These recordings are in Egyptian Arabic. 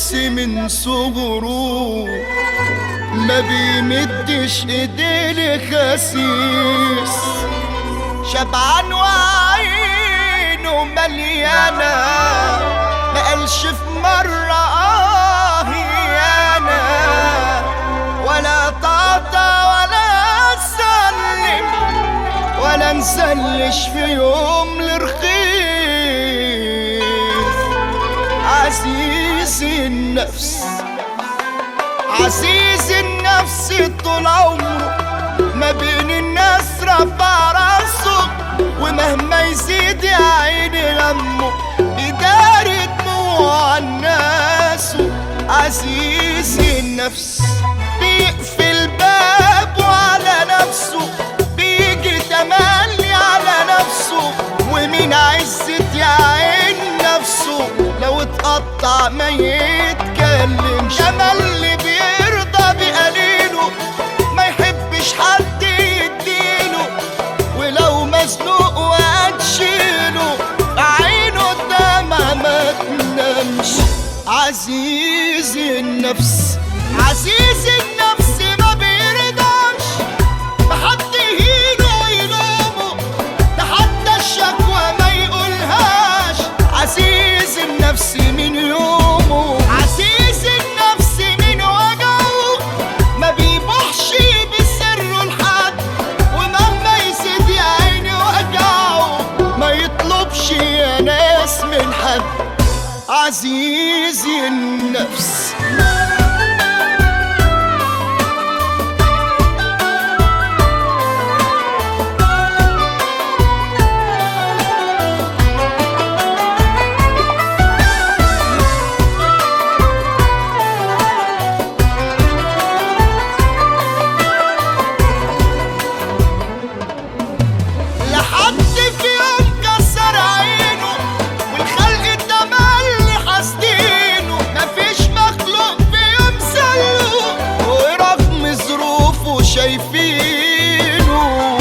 النفس من صغره ما بيمدش ايديه لخسيس شبعان وعينه مليانة ما قالش في مرة آه أنا ولا تعطى ولا سلم ولا نسلش في يوم لرخيص عزيز النفس عزيز النفس طول عمره ما بين الناس رفع راسه ومهما يزيد يا عيني غمه يداري دموع الناس عزيز النفس بيقفل بابه على نفسه بيجي تملي على نفسه ومين عزة يا عين نفسه لو اتقطع ما يتكلمش اما اللي بيرضى بقليله ما يحبش حد يديله ولو مزنوق وهتشيله عينه قدامها ما تنامش عزيز النفس عزيز النفس ما بيرضاش بحد يهينه ويلومه ده حتى الشكوى ما يقولهاش عزيز النفس من يومه عزيز النفس من وجعه ما بيبوحش بسره لحد ومهما يزيد يا عيني وجعه ما يطلبش يا ناس من حد عزيز النفس لحد في يوم كسر عينه والخلق تملي حاسدينه مفيش مخلوق في يوم زيه ورغم ظروفه شايفينه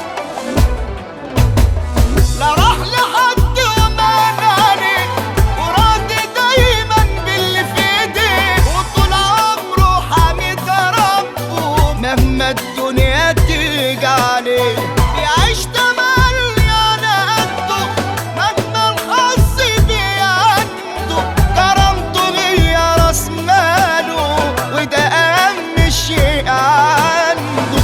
لا راح لحد ومان عليه وراضي دايما باللي في ايديه وطول عمره حامد ربه مهما الدنيا تيجي عليه يعيش تملي على قده مهما الحظ بيه عنده كرامته ليا راس ماله وده اهم شيء عنده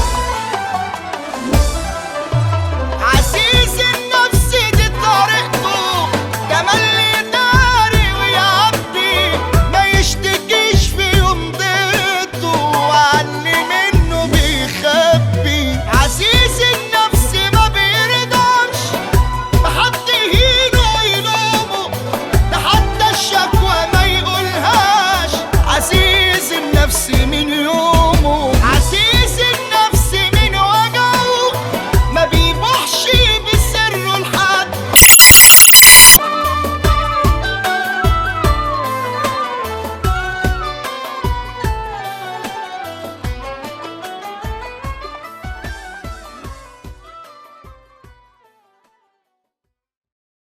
عزيز النفس دي طريقته تملي داري ويعبي ما يشتكيش في يوم ضيقته وعلي منه بيخبي عزيز النفس ما بيرضاش بحد يهينه ويلومه ده حتى الشكوى ما يقولهاش عزيز النفس من يوم